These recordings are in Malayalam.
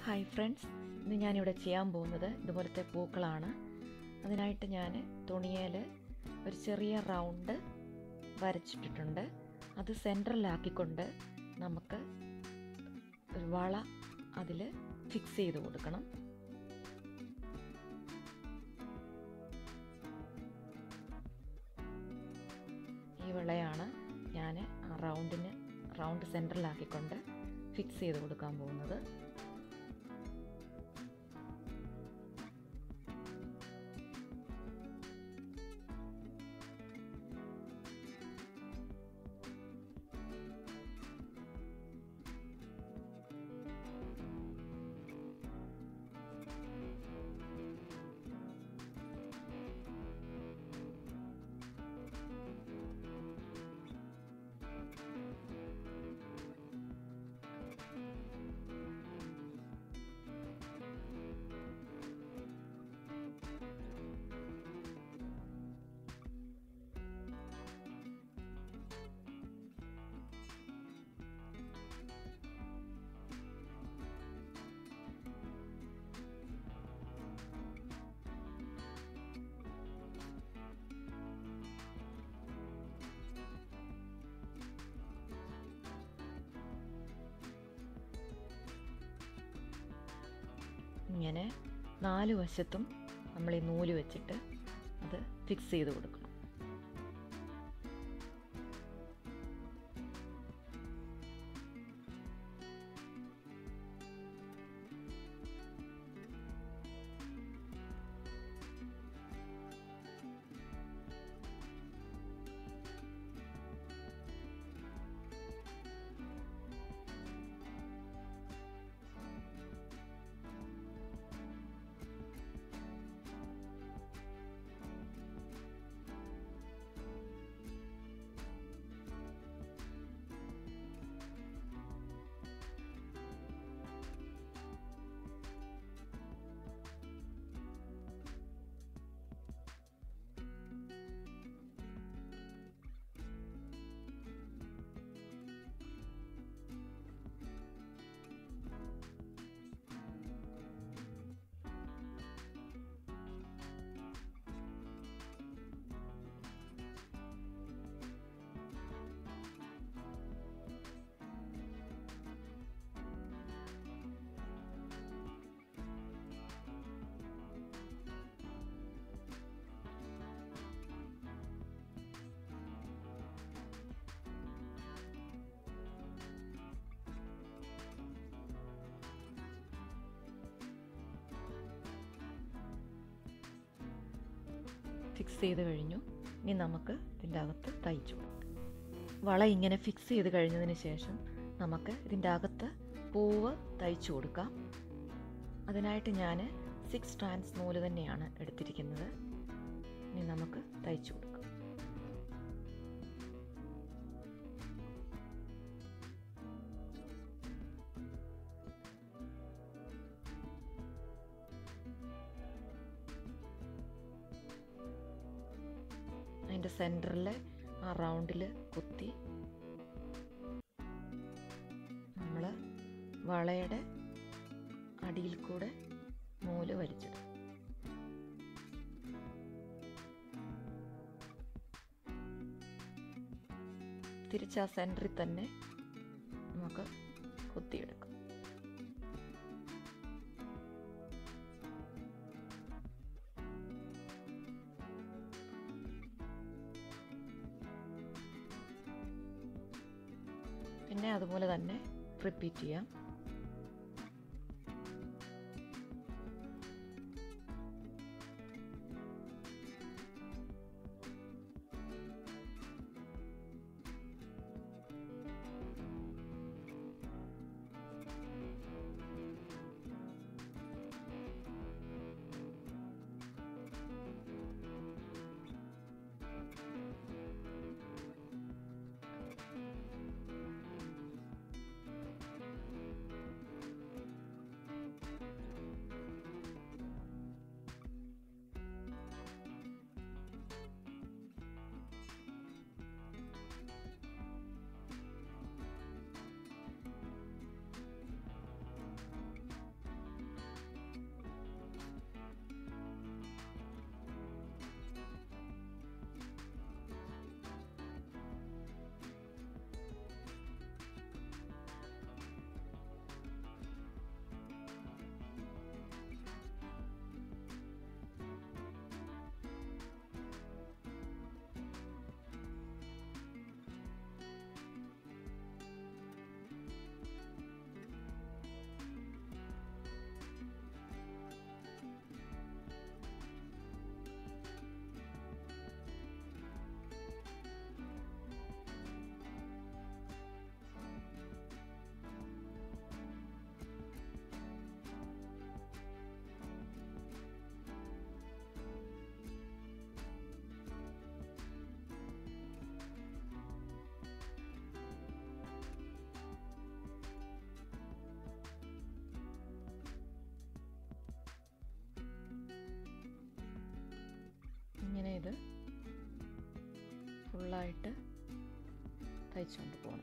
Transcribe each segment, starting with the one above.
ഹായ് ഫ്രണ്ട്സ് ഇന്ന് ഞാനിവിടെ ചെയ്യാൻ പോകുന്നത് ഇതുപോലത്തെ പൂക്കളാണ് അതിനായിട്ട് ഞാൻ തുണിയിൽ ഒരു ചെറിയ റൗണ്ട് വരച്ചിട്ടിട്ടുണ്ട് അത് സെൻറ്ററിലാക്കിക്കൊണ്ട് നമുക്ക് ഒരു വള അതിൽ ഫിക്സ് ചെയ്ത് കൊടുക്കണം ഈ വളയാണ് ഞാൻ ആ റൗണ്ടിന് റൗണ്ട് സെൻറ്ററിലാക്കിക്കൊണ്ട് ഫിക്സ് ചെയ്ത് കൊടുക്കാൻ പോകുന്നത് ഇങ്ങനെ നാല് വശത്തും നമ്മൾ ഈ നൂല് വെച്ചിട്ട് അത് ഫിക്സ് ചെയ്ത് കൊടുക്കണം ഫിക്സ് ചെയ്ത് കഴിഞ്ഞു ഇനി നമുക്ക് ഇതിൻ്റെ അകത്ത് തയ്ച്ചു കൊടുക്കാം വള ഇങ്ങനെ ഫിക്സ് ചെയ്ത് കഴിഞ്ഞതിന് ശേഷം നമുക്ക് ഇതിൻ്റെ അകത്ത് പൂവ് തയ്ച്ചു കൊടുക്കാം അതിനായിട്ട് ഞാൻ സിക്സ് സ്ട്രാൻഡ്സ് നൂല് തന്നെയാണ് എടുത്തിരിക്കുന്നത് ഇനി നമുക്ക് തയ്ച്ചു കൊടുക്കാം അതിൻ്റെ സെൻറ്ററിൽ ആ റൗണ്ടിൽ കുത്തി നമ്മൾ വളയുടെ അടിയിൽ കൂടെ നൂല് വലിച്ചിടും തിരിച്ച് ആ സെൻറ്ററിൽ തന്നെ നമുക്ക് കുത്തിയെടുക്കാം പിന്നെ അതുപോലെ തന്നെ റിപ്പീറ്റ് ചെയ്യാം ഫുള്ളായിട്ട് തയ്ച്ചുകൊണ്ട് പോകണം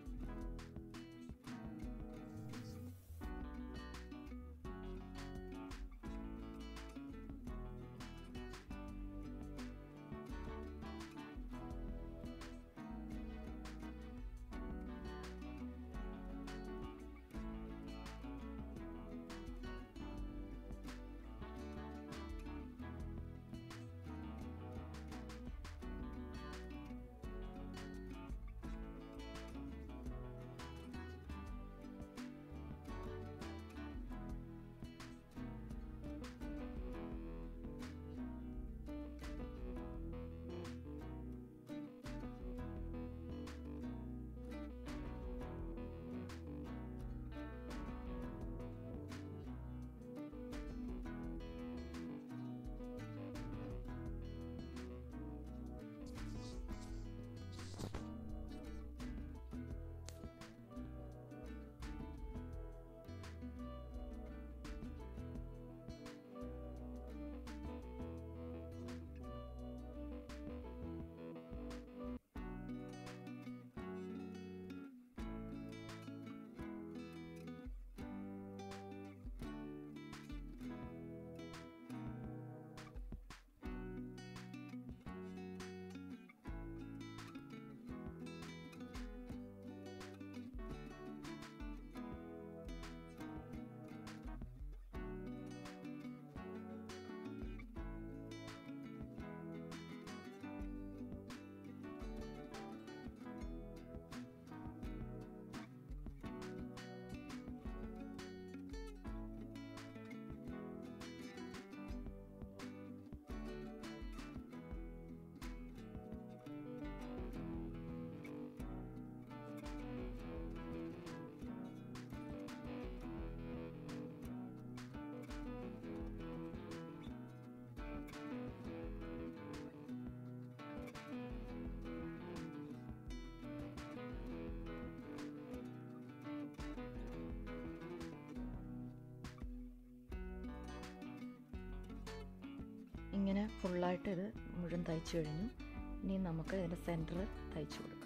ഇങ്ങനെ ഫുള്ളായിട്ട് ഇത് മുഴുവൻ തയ്ച്ചു കഴിഞ്ഞു ഇനി നമുക്ക് ഇതിൻ്റെ സെൻറ്റർ തയ്ച്ചു കൊടുക്കാം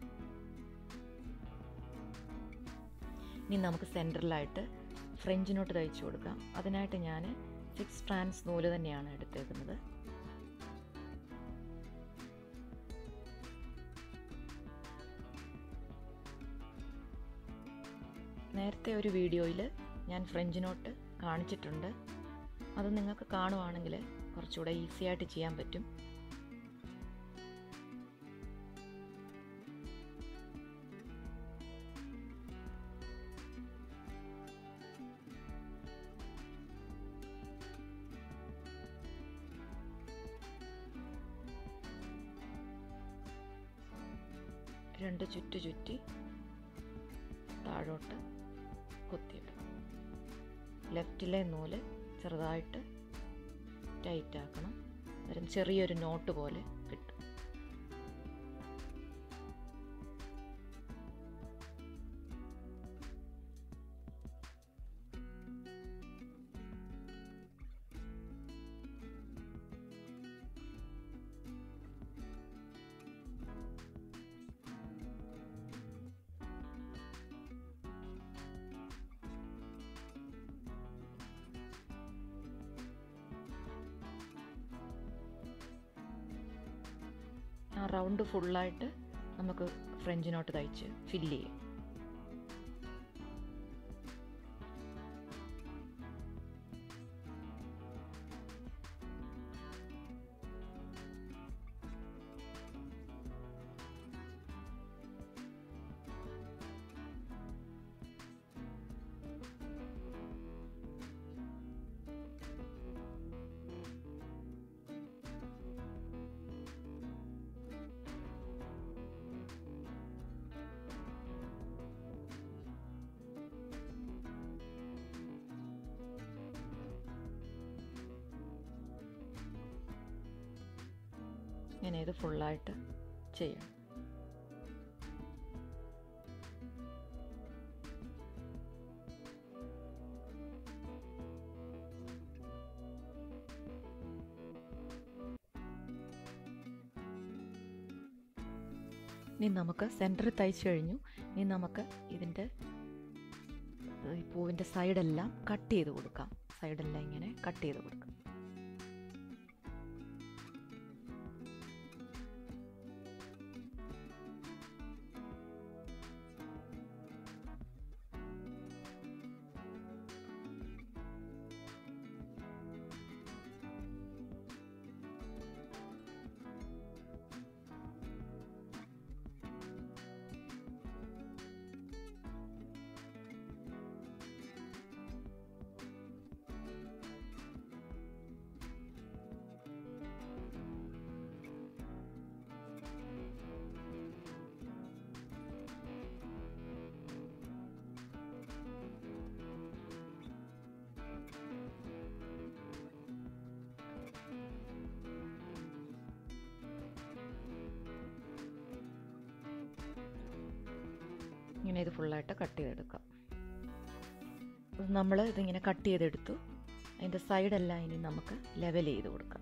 ഇനി നമുക്ക് സെൻറ്ററിലായിട്ട് ഫ്രഞ്ച് നോട്ട് തയ്ച്ചു കൊടുക്കാം അതിനായിട്ട് ഞാൻ സിക്സ് സ്ട്രാൻഡ്സ് നൂല് തന്നെയാണ് എടുത്തേക്കുന്നത് നേരത്തെ ഒരു വീഡിയോയിൽ ഞാൻ ഫ്രഞ്ച് നോട്ട് കാണിച്ചിട്ടുണ്ട് അത് നിങ്ങൾക്ക് കാണുവാണെങ്കിൽ കുറച്ചുകൂടെ ഈസി ആയിട്ട് ചെയ്യാൻ പറ്റും രണ്ട് ചുറ്റു ചുറ്റി താഴോട്ട് കുത്തിയിടും ലെഫ്റ്റിലെ നൂല് ചെറുതായിട്ട് ടൈറ്റ് ആക്കണം അന്നേരം ചെറിയൊരു നോട്ട് പോലെ കിട്ടും ആ റൗണ്ട് ഫുള്ളായിട്ട് നമുക്ക് ഫ്രഞ്ച് നോട്ട് തയ്ച്ച് ഫില്ല് ചെയ്യാം ഇങ്ങനെ ഇത് ഫുള്ളായിട്ട് ചെയ്യണം ഇനി നമുക്ക് സെൻറ്ററിൽ തയ്ച്ചു കഴിഞ്ഞു ഇനി നമുക്ക് ഇതിൻ്റെ ഈ പൂവിൻ്റെ സൈഡെല്ലാം കട്ട് ചെയ്ത് കൊടുക്കാം സൈഡെല്ലാം ഇങ്ങനെ കട്ട് ചെയ്ത് കൊടുക്കാം ഇങ്ങനെ ഇത് ഫുള്ളായിട്ട് കട്ട് ചെയ്തെടുക്കാം നമ്മൾ ഇതിങ്ങനെ കട്ട് ചെയ്തെടുത്തു അതിൻ്റെ സൈഡെല്ലാം ഇനി നമുക്ക് ലെവൽ ചെയ്ത് കൊടുക്കാം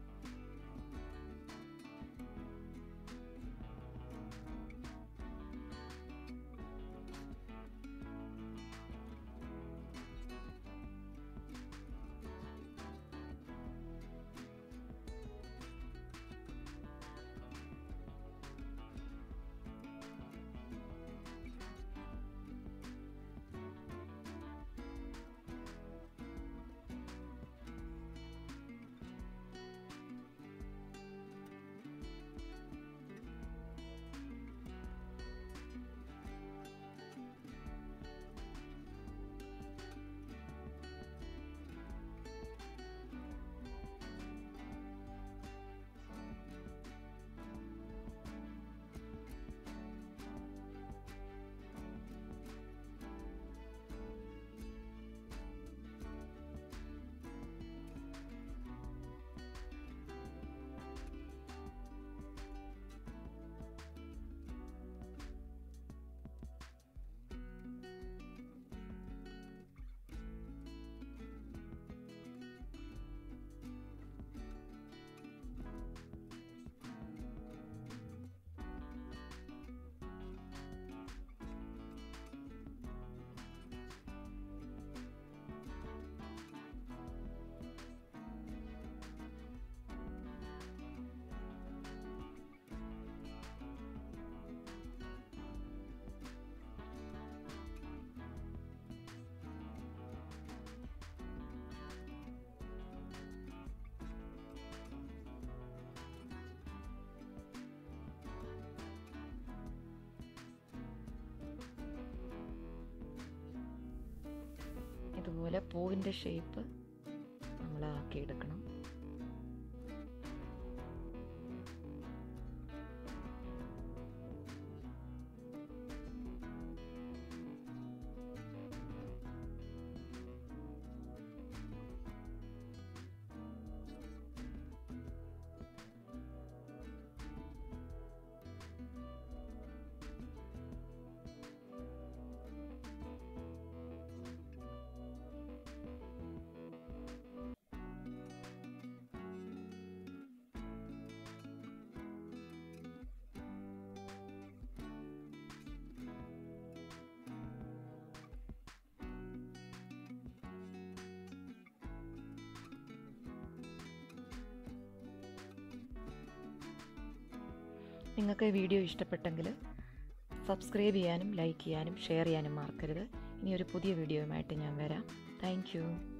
ഇതുപോലെ പൂവിൻ്റെ ഷേപ്പ് നമ്മൾ ആക്കിയെടുക്കണം നിങ്ങൾക്ക് ഈ വീഡിയോ ഇഷ്ടപ്പെട്ടെങ്കിൽ സബ്സ്ക്രൈബ് ചെയ്യാനും ലൈക്ക് ചെയ്യാനും ഷെയർ ചെയ്യാനും മറക്കരുത് ഇനി ഒരു പുതിയ വീഡിയോയുമായിട്ട് ഞാൻ വരാം താങ്ക്